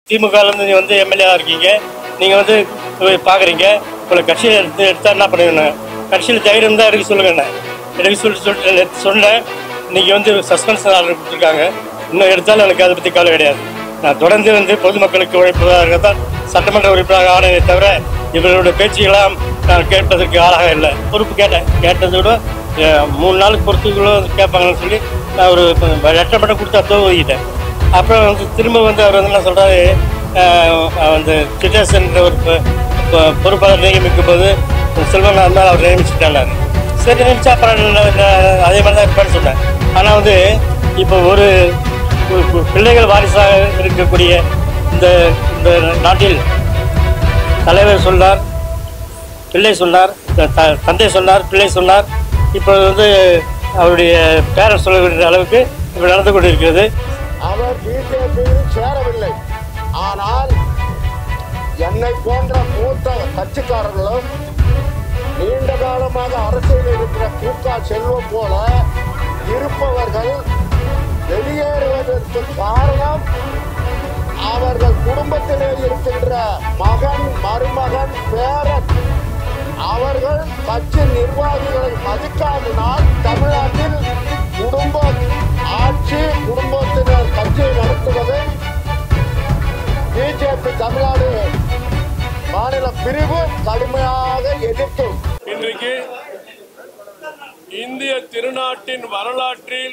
திமுகலேருந்து நீ வந்து எம்எல்ஏவாக இருக்கீங்க நீங்கள் வந்து போய் பார்க்குறீங்க உங்களை கட்சியில் எடுத்து எடுத்தா என்ன பண்ணுவீங்க கட்சியில் தைரியம் தான் எடுக்க சொல்லுங்க என்ன எடுக்க சொல்லி சொல்லிட்டு நேத்து சொன்னேன் இன்னைக்கு வந்து சஸ்பென்ஸ் ஆர்டர் கொடுத்துருக்காங்க இன்னும் எடுத்தாலும் எனக்கு அதை பற்றி கவலை கிடையாது நான் தொடர்ந்து வந்து பொதுமக்களுக்கு உழைப்பதாக தான் சட்டமன்ற உறுப்பினராக ஆனதை தவிர இவர்களுடைய பேச்சுக்கெல்லாம் நான் கேட்பதற்கு ஆளாக இல்லை பொறுப்பு கேட்டேன் கேட்டதை விட அஹ், மூணு நாளுக்கு பொறுத்துக்குள்ள கேட்பாங்கன்னு சொல்லி நான் ஒரு லெட்டர் மட்டும் கொடுத்து அப்போ ஒதுக்கிட்டேன் அப்புறம் வந்து திரும்ப வந்து அவர் வந்து என்ன சொல்கிறாரு அந்த சிட்டேசன்ற ஒரு பொ- பொ- பொறுப்பாளர் நியமிக்கும் போது செல்வன் இருந்தால் அவர் நியமிச்சுட்டாங்க சரி நினைச்சா அப்புறம் நான் நான் அதே மாதிரி தான் இருப்பேன்னு சொன்னேன் ஆனால் வந்து இப்போ ஒரு கு- கு- பிள்ளைகள் வாரிசாக இருக்கக்கூடிய இந்த இந்த நாட்டில் தலைவர் சொன்னார் பிள்ளை சொன்னார் த- த- தந்தை சொன்னார் பிள்ளை சொன்னார் இப்போ வந்து அவருடைய பேரன் சொல்லக்கூடிய அளவுக்கு இப்போ நடந்து கொண்டிருக்கிறது அவர் பிஜேபியில் சேரவில்லை ஆனால் என்னை போன்ற மூத்த கட்சிக்காரர்களும் நீண்ட காலமாக அரசியல் இருக்கிற கூக்கா செல்வம் போல இருப்பவர்கள் வெளியேறுவதற்கு காரணம் அவர்கள் குடும்பத்திலே இருக்கின்ற மகன் மருமகன் பேரன் அவர்கள் கட்சி நிர்வாகிகளை மதிக்காதனால் தமிழ்நாட்டில் குடும்ப ஆட்சி குடும்பத்தினர் கட்சியை நடத்துவதை பிஜேபி தமிழ்நாடு மாநில பிரிவு கடுமையாக எதிர்க்கும் இன்றைக்கு இந்திய திருநாட்டின் வரலாற்றில்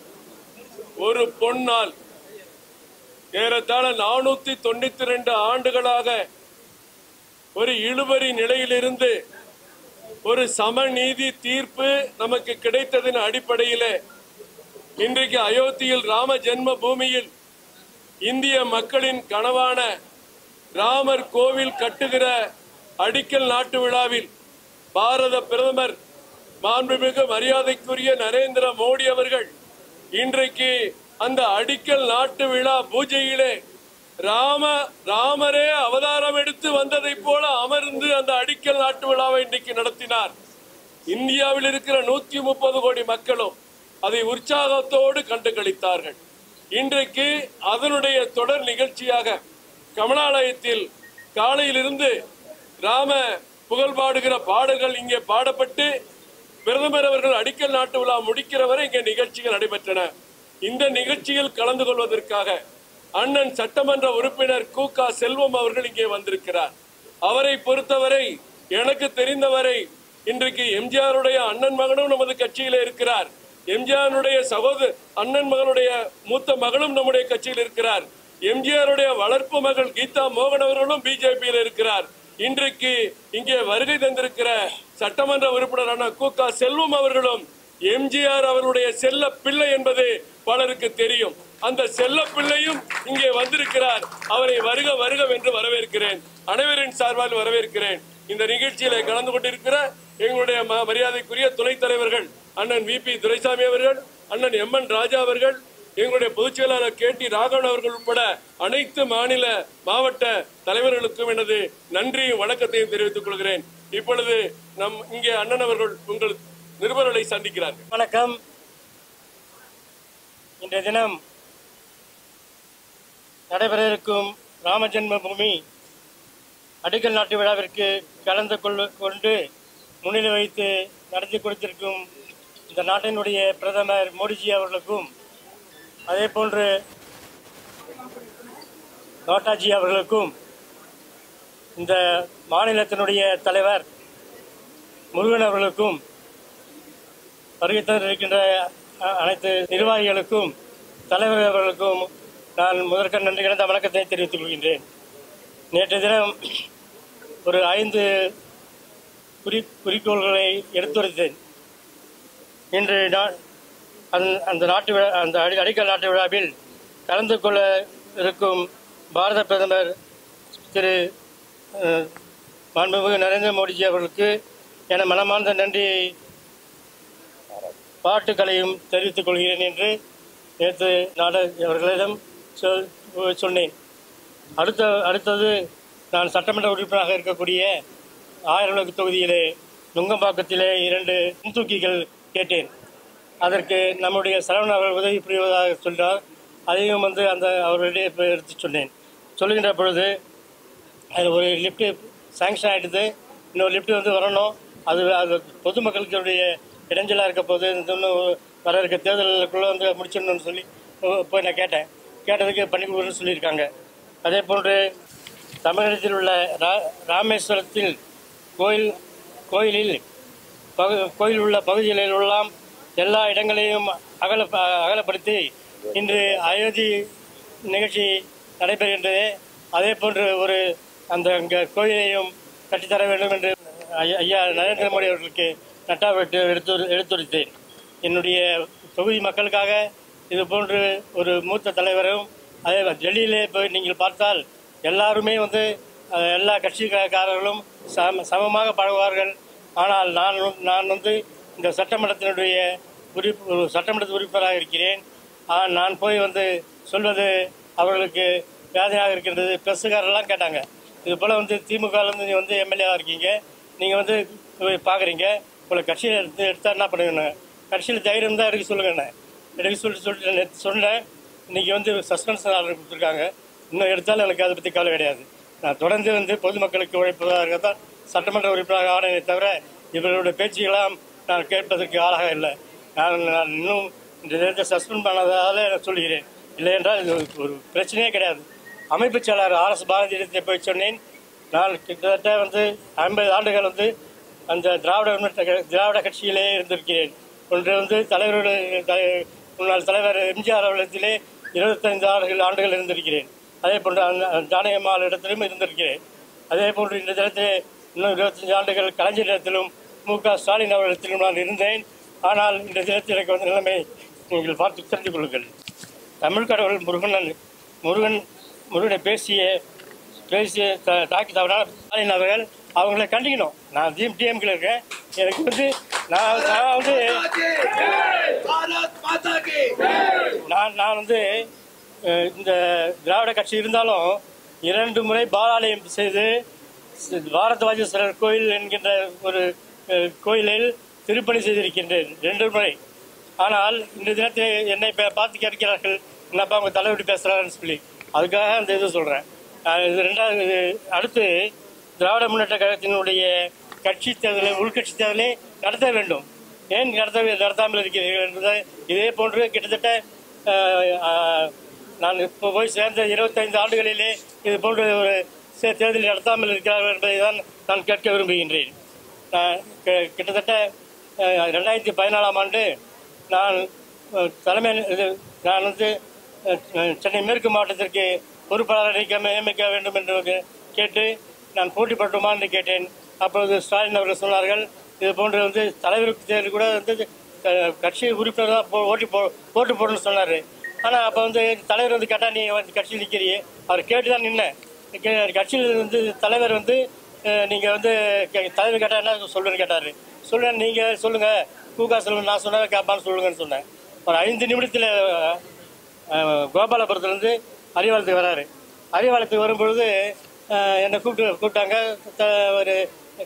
ஒரு பொன்னாள் ஏறத்தாழ நானூத்தி தொண்ணூத்தி ரெண்டு ஆண்டுகளாக ஒரு இழுபறி நிலையிலிருந்து ஒரு சமநீதி தீர்ப்பு நமக்கு கிடைத்ததன் அடிப்படையிலே இன்றைக்கு அயோத்தியில் ராம ஜென்ம பூமியில் இந்திய மக்களின் கனவான ராமர் கோவில் கட்டுகிற அடிக்கல் நாட்டு விழாவில் பாரத பிரதமர் மாண்புமிகு மரியாதைக்குரிய நரேந்திர மோடி அவர்கள் இன்றைக்கு அந்த அடிக்கல் நாட்டு விழா பூஜையிலே ராம ராமரே அவதாரம் எடுத்து வந்ததைப் போல அமர்ந்து அந்த அடிக்கல் நாட்டு விழாவை இன்றைக்கு நடத்தினார் இந்தியாவில் இருக்கிற நூத்தி முப்பது கோடி மக்களும் அதை உற்சாகத்தோடு கண்டு களித்தார்கள் இன்றைக்கு அதனுடைய தொடர் நிகழ்ச்சியாக கமலாலயத்தில் காலையிலிருந்து ராம புகழ் பாடுகிற பாடல்கள் இங்கே பாடப்பட்டு பிரதமர் அவர்கள் அடிக்கல் நாட்டு விழா முடிக்கிற வரை இங்கே நிகழ்ச்சிகள் நடைபெற்றன இந்த நிகழ்ச்சியில் கலந்து கொள்வதற்காக அண்ணன் சட்டமன்ற உறுப்பினர் கூகா செல்வம் அவர்கள் இங்கே வந்திருக்கிறார் அவரை பொறுத்தவரை எனக்கு தெரிந்தவரை இன்றைக்கு எம்ஜிஆருடைய அண்ணன் மகனும் நமது கட்சியில இருக்கிறார் எம்ஜிஆருடைய சகோதர அண்ணன் மகனுடைய மூத்த மகளும் நம்முடைய கட்சியில் இருக்கிறார் எம்ஜிஆருடைய வளர்ப்பு மகள் கீதா மோகன் அவர்களும் பிஜேபியில் இருக்கிறார் இன்றைக்கு இங்கே வருகை தந்திருக்கிற சட்டமன்ற உறுப்பினரான கூகா செல்வம் அவர்களும் எம்ஜிஆர் அவருடைய செல்ல பிள்ளை என்பது பலருக்கு தெரியும் அந்த செல்ல பிள்ளையும் இங்கே வந்திருக்கிறார் அவரை வருக வருக என்று வரவேற்கிறேன் அனைவரின் சார்பால் வரவேற்கிறேன் இந்த நிகழ்ச்சியில கலந்து கொண்டிருக்கிற எங்களுடைய ம- மரியாதைக்குரிய துணைத் தலைவர்கள் அண்ணன் வி பி துரைசாமி அவர்கள் அண்ணன் எம் என் ராஜா அவர்கள் எங்களுடைய பொதுச் செயலாளர் கே டி ராகவன் அவர்கள் உட்பட அனைத்து மாநில மாவட்ட தலைவர்களுக்கும் எனது நன்றியும் வணக்கத்தையும் தெரிவித்துக் கொள்கிறேன் இப்பொழுது நம் இங்கே அண்ணன் அவர்கள் உங்கள் நிருபர்களை சந்திக்கிறார்கள் வணக்கம் இன்றைய தினம் நடைபெற இருக்கும் ராம ஜென்ம பூமி அடிக்கல் நாட்டு விழாவிற்கு கலந்து கொள்ள கொண்டு முன்னிலை வைத்து நடத்தி கொடுத்திருக்கும் இந்த நாட்டினுடைய பிரதமர் மோடிஜி அவர்களுக்கும் அதே போன்று நோட்டாஜி அவர்களுக்கும் இந்த மாநிலத்தினுடைய தலைவர் முருகன் அவர்களுக்கும் வருகை தந்திருக்கின்ற அ- அனைத்து நிர்வாகிகளுக்கும் தலைவர் அவர்களுக்கும் நான் முதற்க நன்றி கிடந்த வணக்கத்தை தெரிவித்துக் கொள்கின்றேன் நேற்று தினம் ஒரு ஐந்து குறி குறிக்கோள்களை எடுத்துரைத்தேன் இன்று நான் அந்த அந்த நாட்டு விழா அந்த அடி அடிக்கல் நாட்டு விழாவில் கலந்து கொள்ள இருக்கும் பாரத பிரதமர் திரு அஹ், மாண்புமிகு நரேந்திர மோடிஜி அவர்களுக்கு என மனமார்ந்த நன்றியை பாட்டுக்களையும் தெரிவித்துக் கொள்கிறேன் என்று நேற்று நாட அவர்களிடம் சொல் சொன்னேன் அடுத்த அடுத்தது நான் சட்டமன்ற உறுப்பினராக இருக்கக்கூடிய ஆயிரம் தொகுதியிலே நுங்கம்பாக்கத்திலே இரண்டு முன்தூக்கிகள் கேட்டேன் அதற்கு நம்முடைய சரவணன் அவர்கள் உதவி புரிவதாக சொன்னார் அதையும் வந்து அந்த அவர்களிடையே போய் எடுத்து சொன்னேன் சொல்லுகின்ற பொழுது அது ஒரு லிஃப்ட்டு சாங்ஷன் ஆகிடுது இன்னொரு லிஃப்ட் வந்து வரணும் அது அது பொதுமக்களுடைய இடைஞ்சலாக இருக்க போது இந்த இன்னும் வர இருக்க தேர்தலுக்குள்ளே வந்து முடிச்சிடணும்னு சொல்லி போ- போய் நான் கேட்டேன் கேட்டதுக்கு பண்ணி கொடுக்குறேன்னு சொல்லியிருக்காங்க அதே போன்று தமிழகத்தில் உள்ள ரா ராமேஸ்வரத்தில் கோயில் கோயிலில் பகு கோயில் உள்ள பகுதிகளில் எல்லாம் எல்லா இடங்களையும் அகல அகலப்படுத்தி இன்று அயோத்தி நிகழ்ச்சி நடைபெறுகின்றது அதே போன்று ஒரு அந்த அங்கே கோயிலையும் கட்டித்தர வேண்டும் என்று ஐயா- ஐயா நரேந்திர மோடி அவர்களுக்கு நட்டாவிட்டு எடுத்து எடுத்துரைத்தேன் என்னுடைய தொகுதி மக்களுக்காக இது போன்று ஒரு மூத்த தலைவரும் அதே டெல்லியிலே போய் நீங்கள் பார்த்தால் எல்லாருமே வந்து அஹ், எல்லா கட்சிக்காரர்களும் சம சமமாக பழகுவார்கள் ஆனால் நான் வந்து- நான் வந்து இந்த சட்டமன்றத்தினுடைய உறுப்பு ஒரு சட்டமன்ற உறுப்பினராக இருக்கிறேன் ஆனால் நான் போய் வந்து சொல்வது அவர்களுக்கு வேதனையாக இருக்கின்றது பிரசுகாரெல்லாம் கேட்டாங்க இது போல் வந்து திமுகலேருந்து நீ வந்து எம்எல்ஏவாக இருக்கீங்க நீங்கள் வந்து போய் பார்க்குறீங்க உங்களை கட்சியில் எடுத்து எடுத்தா என்ன பண்ணுவீங்க கட்சியில் தைரியம் தான் எடுக்க சொல்லுங்கண்ணே எடுக்க சொல்லி சொல்லிட்டு நேத்து சொன்னேன் இன்னைக்கு வந்து சஸ்பென்ஷன் ஆர்டர் கொடுத்துருக்காங்க இன்னும் எடுத்தாலும் எனக்கு அதை பற்றி கவலை கிடையாது நான் தொடர்ந்து வந்து பொதுமக்களுக்கு உழைப்பதாக தான் சட்டமன்ற உறுப்பினராக ஆனேனே தவிர இவர்களுடைய பேச்சுக்கெல்லாம் நான் கேட்பதற்கு ஆளாக இல்லை நான் நான் இன்னும் இந்த நேரத்தை சஸ்பெண்ட் பண்ணதால நான் சொல்கிறேன் இல்லை என்றால் இது ஒரு- ஒரு பிரச்சனையே கிடையாது அமைப்பு செயலாளர் ஆர் எஸ் பாரதியிடத்தை போய் சொன்னேன் நான் கிட்டத்தட்ட வந்து ஐம்பது ஆண்டுகள் வந்து அந்த திராவிட முன்னேற்ற கழக- திராவிட கட்சியிலே இருந்திருக்கிறேன் ஒன்று வந்து தலைவருடைய தலை- முன்னாள் தலைவர் எம்ஜிஆர் அவர்களிடத்திலே இருபத்தைந்து ஆண்டுகள் ஆண்டுகள் இருந்திருக்கிறேன் அதே போன்று அந்த ஜானகம்மாள் இடத்திலும் இருந்திருக்கிறேன் அதே போன்று இந்த தினத்திலே இன்னும் இருபத்தஞ்சு ஆண்டுகள் கலைஞர் இடத்திலும் மு க ஸ்டாலின் அவர்களிடத்திலும் நான் இருந்தேன் ஆனால் இந்த தினத்தில் எனக்கு வந்து நிலைமை நீங்கள் பார்த்து தெரிந்து கொள்ளுங்கள் தமிழ் கடவுள் முருகன் முருகன் முருகனை பேசிய பேசிய த- தாக்கி தவறான ஸ்டாலின் அவர்கள் அவங்களை கண்டிக்கணும் நான் டிஎம் டிஎம்கில் இருக்கேன் எனக்கு வந்து நான் நான் வந்து நான் நான் வந்து அஹ், இந்த திராவிட கட்சி இருந்தாலும் இரண்டு முறை பாலாலயம் செய்து சி- பாரதவாஜேஸ்வரர் கோயில் என்கின்ற ஒரு அஹ், கோயிலில் திருப்பணி செய்திருக்கின்றேன் ரெண்டு முறை ஆனால் இந்த தினத்தில் என்னை பா- பார்த்து கேட்கிறார்கள் என்னப்பா அவங்க தலைவடி பேசுகிறாருன்னு சொல்லி அதுக்காக அந்த இது சொல்கிறேன் இது ரெண்டாவது இது அடுத்து திராவிட முன்னேற்ற கழகத்தினுடைய கட்சி தேர்தலை உள்கட்சி தேர்தலை நடத்த வேண்டும் ஏன் நடத்த நடத்தாமல் இருக்கிறீர்கள் என்பதை இதே போன்று கிட்டத்தட்ட அஹ், அஹ், நான் இப்போ போய் சேர்ந்த இருபத்தைந்து ஆண்டுகளிலே இது போன்ற ஒரு சே- தேர்தலை நடத்தாமல் இருக்கிறார்கள் என்பதை தான் நான் கேட்க விரும்புகின்றேன் நான் கி- கிட்டத்தட்ட அஹ், ரெண்டாயிரத்தி பதினாலாம் ஆண்டு நான் அஹ், தலைமை இது நான் வந்து அஹ், சென்னை மேற்கு மாவட்டத்திற்கு பொறுப்பாளர் நியமிக்க நியமிக்க வேண்டும் என்று கே- கேட்டு நான் போட்டி பட்டுமா என்று கேட்டேன் அப்பொழுது ஸ்டாலின் அவர்கள் சொன்னார்கள் இது போன்று வந்து தலைவருக்கு தேர்தல் கூட வந்து அஹ், கட்சி உறுப்பினர் தான் போ- ஓட்டி போ ஓட்டு போடணும்னு சொன்னார் ஆனால் அப்போ வந்து தலைவர் வந்து கேட்டால் நீ வந்து கட்சியில் நிற்கிறியே அவர் கேட்டு தான் நின்னேன் கே- கட்சியில் வந்து தலைவர் வந்து நீங்கள் வந்து கே- தலைவர் கேட்டால் என்ன சொல்லுன்னு கேட்டார் சொல்லுவேன் நீங்கள் சொல்லுங்கள் கூகா சொல்லுங்க நான் சொன்னா கேட்பான்னு சொல்லுங்கன்னு சொன்னேன் ஒரு ஐந்து நிமிடத்தில் கோபாலபுரத்துலேருந்து அறிவாலத்துக்கு வராரு அறிவாலத்துக்கு வரும்பொழுது அஹ், என்னை கூப்பிட்டு கூப்பிட்டாங்க த- ஒரு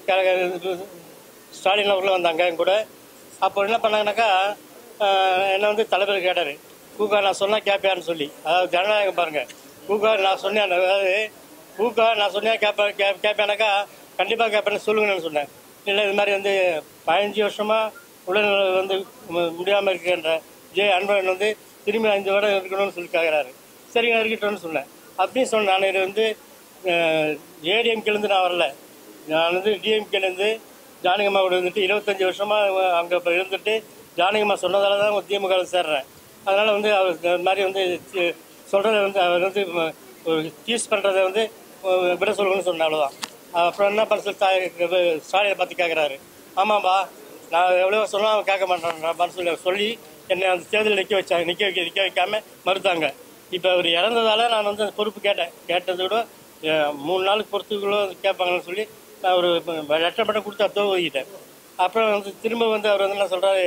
க- ஸ்டாலின் அவர்களும் வந்தாங்க என் கூட அப்போ என்ன பண்ணாங்கனாக்கா அஹ், என்னை வந்து தலைவர் கேட்டார் கூகா நான் சொன்னால் கேட்பியான்னு சொல்லி அதாவது ஜனநாயகம் பாருங்கள் கூகா நான் சொன்னேன் அதாவது கூகா நான் சொன்னேன் கேட்பேன் கே கேட்பேனாக்கா கண்டிப்பாக கேட்பேன்னு சொல்லுங்கன்னு சொன்னேன் இல்லை இது மாதிரி வந்து பதினஞ்சு வருஷமாக உடல்நிலை வந்து முடியாமல் இருக்கின்ற ஜே அன்பழகன் வந்து திரும்பி ஐந்து வருடம் இருக்கணும்னு சொல்லி கேட்குறாரு சரி நான் இருக்கட்டும்னு சொன்னேன் அப்படின்னு சொன்னேன் நான் இது வந்து ஏடிஎம்கேலேருந்து நான் வரல நான் வந்து டிஎம்கேலேருந்து ஜானகம்மா கூட இருந்துட்டு இருபத்தஞ்சி வருஷமாக அங்கே இப்போ இருந்துட்டு ஜானகம்மா சொன்னதால தான் திமுக சேர்றேன் அதனால் வந்து அவர் இந்த மாதிரி வந்து சொல்கிறத வந்து அவர் வந்து ம- ஒரு டீஸ் பண்ணுறதை வந்து அஹ், விட சொல்லுங்கன்னு சொன்னேன் அவ்வளோதான் அப்புறம் என்ன பண்ண சொல்லி தாய் ஸ்டாலினை பார்த்து கேட்குறாரு ஆமாம்பா நான் எவ்வளோ சொன்னால் அவன் கேட்க மாட்டான்றான்னு சொல்லி சொல்லி என்னை அந்த தேர்தலில் நிற்க வச்சாங்க நிற்க வைக்க நிற்க வைக்காம மறுத்தாங்க இப்போ அவர் இறந்ததால நான் வந்து அந்த பொறுப்பு கேட்டேன் கேட்டதை விட அஹ், மூணு நாளுக்கு பொறுத்துக்குள்ள கேட்பாங்கன்னு சொல்லி நான் ஒரு லெட்டர் மட்டும் கொடுத்து அப்போ ஒதுக்கிட்டேன் அப்புறம் வந்து திரும்ப வந்து அவர் வந்து என்ன சொல்கிறாரு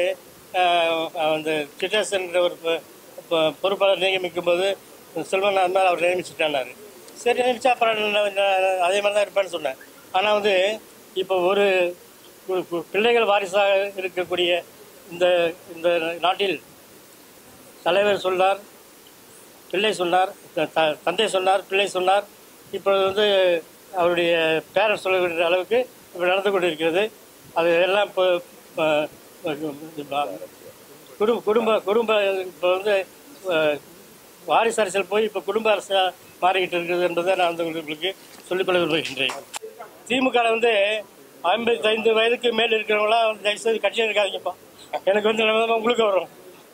அந்த சிட்டேசன்ற ஒரு பொ- பொ- பொறுப்பாளர் நியமிக்கும் போது செல்வன் அந்த மாதிரி அவர் நியமிச்சுட்டாரு சரி நினைச்சா அப்புறம் நான் நான் அதே மாதிரி தான் இருப்பேன்னு சொன்னேன் ஆனால் வந்து இப்போ ஒரு ஒரு கு- பிள்ளைகள் வாரிசாக இருக்கக்கூடிய இந்த இந்த நாட்டில் தலைவர் சொல்லார் பிள்ளை சொன்னார் த- த- தந்தை சொன்னார் பிள்ளை சொன்னார் இப்பொழுது வந்து அவருடைய பேரன் சொல்லக்கூடிய அளவுக்கு இப்போ நடந்து கொண்டு இருக்கிறது அது எல்லாம் இப்போ அஹ், குடும்ப குடும்ப குடும்ப இப்போ வந்து அஹ், வாரிசு அரசியல் போய் இப்போ குடும்ப அரசாக மாறிக்கிட்டு இருக்குது என்பதை நான் வந்து உங்களுக்கு சொல்லிக்கொள்ள விரும்புகின்றேன் திமுக வந்து ஐம்பத்தைந்து வயதுக்கு மேல் இருக்கிறவங்களாம் வந்து தயவுசெய்து கட்சியில் இருக்காதீங்கப்பா எனக்கு வந்து நிலைமை உங்களுக்கு வரும்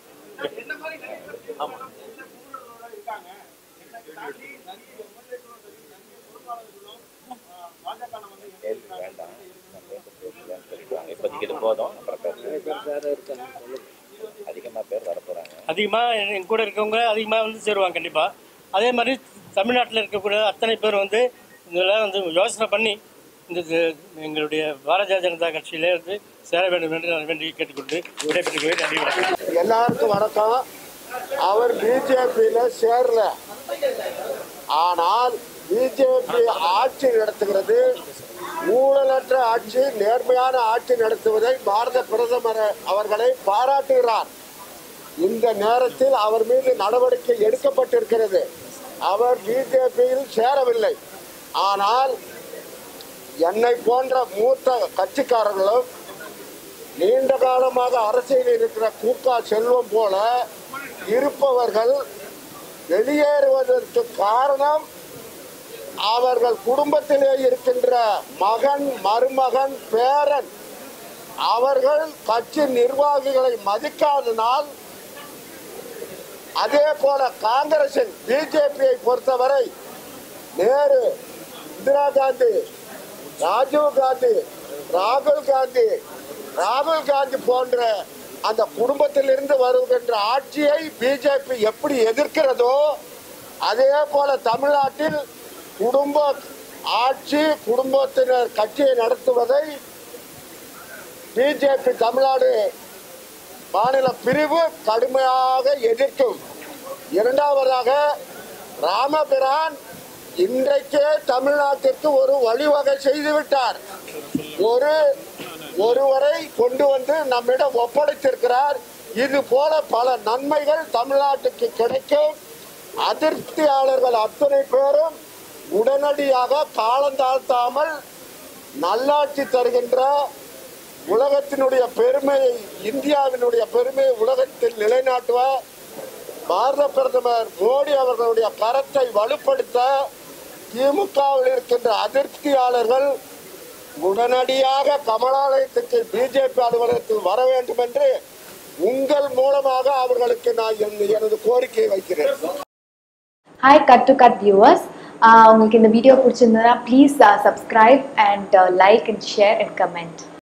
கேள்வி வேண்டாம் நம்ம வந்து பேசலாம்னு சொல்லிடுவாங்க இப்போதைக்கு இது போதும் அப்புறம் பேசுறேன் அதிகமாக பேர் வர போகிறாங்க அதிகமாக என் கூட இருக்கவங்க அதிகமாக வந்து சேருவாங்க கண்டிப்பாக அதே மாதிரி தமிழ்நாட்டில் இருக்கக்கூடிய அத்தனை பேர் வந்து இதெல்லாம் வந்து யோசனை பண்ணி இந்த இது- எங்களுடைய பாரதிய ஜனதா கட்சியிலே வந்து சேர வேண்டும் என்று நான் வேண்டி கேட்டுக்கொண்டு விடைபெற்றுக் கொள்கிறேன். நன்றி வணக்கம் எல்லாருக்கும் வணக்கம் அவர் பிஜேபியில சேரல ஆனால் பிஜேபி ஆட்சி நடத்துகிறது ஊழலற்ற ஆட்சி நேர்மையான ஆட்சி நடத்துவதை பாரத பிரதமர் அவர்களை பாராட்டுகிறார் இந்த நேரத்தில் அவர் மீது நடவடிக்கை எடுக்கப்பட்டிருக்கிறது அவர் பிஜேபியில் சேரவில்லை ஆனால் என்னை போன்ற மூத்த கட்சிக்காரர்களும் நீண்ட காலமாக அரசியலில் இருக்கிற கூக்கா செல்வம் போல இருப்பவர்கள் வெளியேறுவதற்கு காரணம் அவர்கள் குடும்பத்திலே இருக்கின்ற மகன் மருமகன் பேரன் அவர்கள் கட்சி நிர்வாகிகளை மதிக்காதனால் அதே போல காங்கிரசின் பிஜேபியை பொறுத்தவரை நேரு இந்திரா காந்தி ராஜீவ் காந்தி ராகுல் காந்தி ராகுல் காந்தி போன்ற அந்த குடும்பத்திலிருந்து வருகின்ற ஆட்சியை பிஜேபி எப்படி எதிர்க்கிறதோ அதே போல தமிழ்நாட்டில் குடும்ப ஆட்சி குடும்பத்தினர் கட்சியை நடத்துவதை பிஜேபி தமிழ்நாடு மாநில பிரிவு கடுமையாக எதிர்க்கும் இரண்டாவதாக ராமபிரான் இன்றைக்கே தமிழ்நாட்டிற்கு ஒரு வழிவகை செய்துவிட்டார் ஒரு ஒருவரை கொண்டு வந்து நம்மிடம் ஒப்படைத்திருக்கிறார் இது போல பல நன்மைகள் தமிழ்நாட்டுக்கு கிடைக்கும் அதிருப்தியாளர்கள் அத்தனை பேரும் உடனடியாக காலந்தாழ்த்தாமல் நல்லாட்சி தருகின்ற உலகத்தினுடைய பெருமையை இந்தியாவினுடைய பெருமையை உலகத்தில் நிலைநாட்டுவ பாரத பிரதமர் மோடி அவர்களுடைய கரத்தை வலுப்படுத்த திமுகவில் இருக்கின்ற அதிருப்தியாளர்கள் உடனடியாக கமலாலயத்துக்கு பிஜேபி அலுவலகத்தில் வர வேண்டும் என்று உங்கள் மூலமாக அவர்களுக்கு நான் என்- எனது கோரிக்கையை வைக்கிறேன் hi cut to cut viewers உங்களுக்கு இந்த வீடியோ பிடிச்சிருந்ததுன்னா please subscribe and like and share and comment